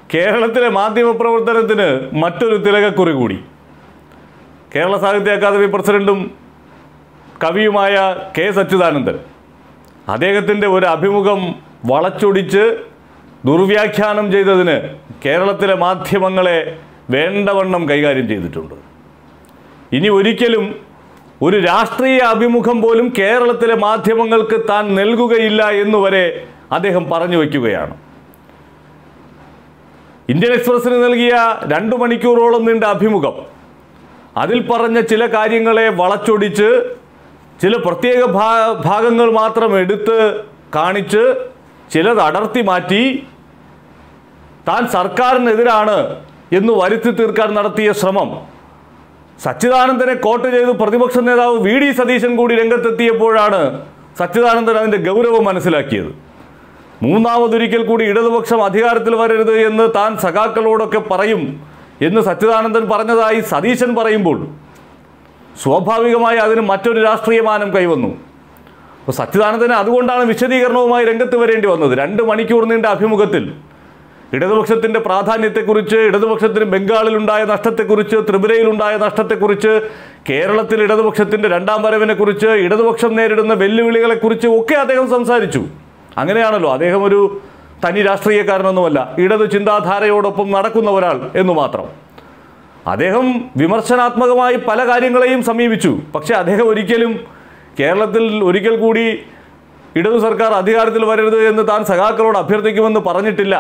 കേരളത്തിലെ മാധ്യമപ്രവർത്തനത്തിന് മറ്റൊരു തിലകക്കുറി കൂടി കേരള സാഹിത്യ അക്കാദമി പ്രസിഡന്റും കവിയുമായ കെ സച്ചിദാനന്ദൻ അദ്ദേഹത്തിൻ്റെ ഒരു അഭിമുഖം വളച്ചൊടിച്ച് ദുർവ്യാഖ്യാനം ചെയ്തതിന് കേരളത്തിലെ മാധ്യമങ്ങളെ വേണ്ടവണ്ണം കൈകാര്യം ചെയ്തിട്ടുണ്ട് ഇനി ഒരിക്കലും ഒരു രാഷ്ട്രീയ അഭിമുഖം പോലും കേരളത്തിലെ മാധ്യമങ്ങൾക്ക് താൻ നൽകുകയില്ല എന്നുവരെ അദ്ദേഹം പറഞ്ഞു വയ്ക്കുകയാണ് ഇന്ത്യൻ എക്സ്പ്രസിന് നൽകിയ രണ്ടു മണിക്കൂറോളം നീണ്ട അഭിമുഖം അതിൽ പറഞ്ഞ ചില കാര്യങ്ങളെ വളച്ചൊടിച്ച് ചില പ്രത്യേക ഭാ ഭാഗങ്ങൾ മാത്രം എടുത്ത് കാണിച്ച് ചിലത് അടർത്തി മാറ്റി താൻ സർക്കാരിനെതിരാണ് എന്ന് വരുത്തി തീർക്കാൻ നടത്തിയ ശ്രമം സച്ചിദാനന്ദനെ കോട്ട് ചെയ്ത് പ്രതിപക്ഷ നേതാവ് വി ഡി സതീശൻ കൂടി രംഗത്തെത്തിയപ്പോഴാണ് സച്ചിദാനന്ദൻ അതിൻ്റെ ഗൗരവം മനസ്സിലാക്കിയത് മൂന്നാമതൊരിക്കൽ കൂടി ഇടതുപക്ഷം അധികാരത്തിൽ വരരുത് എന്ന് താൻ സഖാക്കളോടൊക്കെ പറയും എന്ന് സച്ചിദാനന്ദൻ പറഞ്ഞതായി സതീശൻ പറയുമ്പോൾ സ്വാഭാവികമായി അതിന് മറ്റൊരു രാഷ്ട്രീയ മാനം കൈവന്നു അപ്പോൾ സച്ചിദാനന്ദന് അതുകൊണ്ടാണ് വിശദീകരണവുമായി രംഗത്ത് വരേണ്ടി വന്നത് രണ്ട് മണിക്കൂർ നീണ്ട അഭിമുഖത്തിൽ ഇടതുപക്ഷത്തിൻ്റെ പ്രാധാന്യത്തെക്കുറിച്ച് ഇടതുപക്ഷത്തിന് ബംഗാളിലുണ്ടായ നഷ്ടത്തെക്കുറിച്ച് ത്രിപുരയിലുണ്ടായ നഷ്ടത്തെക്കുറിച്ച് കേരളത്തിൽ ഇടതുപക്ഷത്തിൻ്റെ രണ്ടാം വരവിനെക്കുറിച്ച് ഇടതുപക്ഷം നേരിടുന്ന വെല്ലുവിളികളെക്കുറിച്ച് ഒക്കെ അദ്ദേഹം സംസാരിച്ചു അങ്ങനെയാണല്ലോ അദ്ദേഹം ഒരു തനി രാഷ്ട്രീയക്കാരനൊന്നുമല്ല ഇടതു ചിന്താധാരയോടൊപ്പം നടക്കുന്ന ഒരാൾ എന്നു മാത്രം അദ്ദേഹം വിമർശനാത്മകമായി പല കാര്യങ്ങളെയും സമീപിച്ചു പക്ഷേ അദ്ദേഹം ഒരിക്കലും കേരളത്തിൽ ഒരിക്കൽ കൂടി ഇടതു സർക്കാർ അധികാരത്തിൽ വരരുത് എന്ന് താൻ സഖാക്കളോട് അഭ്യർത്ഥിക്കുമെന്ന് പറഞ്ഞിട്ടില്ല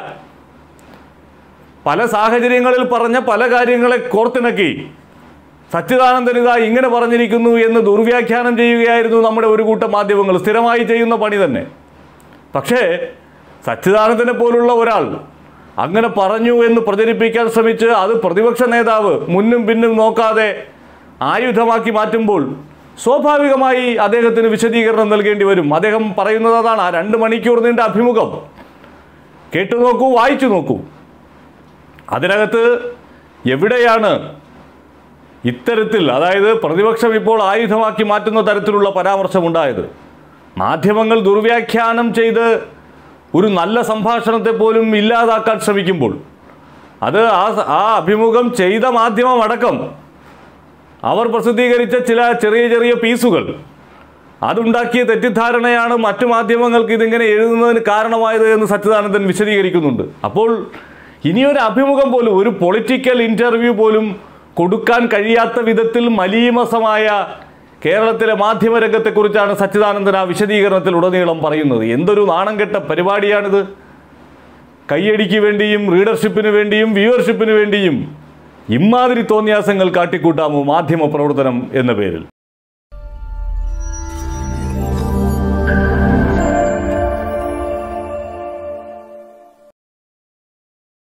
പല സാഹചര്യങ്ങളിൽ പറഞ്ഞ പല കാര്യങ്ങളെ കോർത്തിണക്കി സച്ചിദാനന്ദൻ ഇതാ ഇങ്ങനെ പറഞ്ഞിരിക്കുന്നു എന്ന് ദുർവ്യാഖ്യാനം ചെയ്യുകയായിരുന്നു നമ്മുടെ ഒരു കൂട്ടം മാധ്യമങ്ങൾ സ്ഥിരമായി ചെയ്യുന്ന പണി തന്നെ പക്ഷേ സച്ചിദാനന്ദനെ പോലുള്ള ഒരാൾ അങ്ങനെ പറഞ്ഞു എന്ന് പ്രചരിപ്പിക്കാൻ ശ്രമിച്ച് അത് പ്രതിപക്ഷ നേതാവ് മുന്നും പിന്നും നോക്കാതെ ആയുധമാക്കി മാറ്റുമ്പോൾ സ്വാഭാവികമായി അദ്ദേഹത്തിന് വിശദീകരണം നൽകേണ്ടി വരും അദ്ദേഹം പറയുന്നത് അതാണ് ആ രണ്ട് മണിക്കൂർ നീണ്ട അഭിമുഖം കേട്ടു നോക്കൂ വായിച്ചു നോക്കൂ അതിനകത്ത് എവിടെയാണ് ഇത്തരത്തിൽ അതായത് പ്രതിപക്ഷം ഇപ്പോൾ ആയുധമാക്കി മാറ്റുന്ന തരത്തിലുള്ള പരാമർശമുണ്ടായത് മാധ്യമങ്ങൾ ദുർവ്യാഖ്യാനം ചെയ്ത് ഒരു നല്ല സംഭാഷണത്തെ പോലും ഇല്ലാതാക്കാൻ ശ്രമിക്കുമ്പോൾ അത് ആ ആ അഭിമുഖം ചെയ്ത മാധ്യമം അടക്കം അവർ പ്രസിദ്ധീകരിച്ച ചില ചെറിയ ചെറിയ പീസുകൾ അതുണ്ടാക്കിയ തെറ്റിദ്ധാരണയാണ് മറ്റു മാധ്യമങ്ങൾക്ക് ഇതിങ്ങനെ എഴുതുന്നതിന് കാരണമായത് എന്ന് സച്ചിദാനന്ദൻ വിശദീകരിക്കുന്നുണ്ട് അപ്പോൾ ഇനിയൊരു അഭിമുഖം പോലും ഒരു പൊളിറ്റിക്കൽ ഇൻ്റർവ്യൂ പോലും കൊടുക്കാൻ കഴിയാത്ത വിധത്തിൽ മലീമസമായ കേരളത്തിലെ മാധ്യമരംഗത്തെക്കുറിച്ചാണ് സച്ചിദാനന്ദൻ ആ വിശദീകരണത്തിൽ ഉടനീളം പറയുന്നത് എന്തൊരു നാണം കെട്ട പരിപാടിയാണിത് കയ്യടിക്ക് വേണ്ടിയും റീഡർഷിപ്പിന് വേണ്ടിയും വ്യൂവർഷിപ്പിന് വേണ്ടിയും ഇമാതിരി തോന്നിയാസങ്ങൾ കാട്ടിക്കൂട്ടാമോ മാധ്യമ പ്രവർത്തനം എന്ന പേരിൽ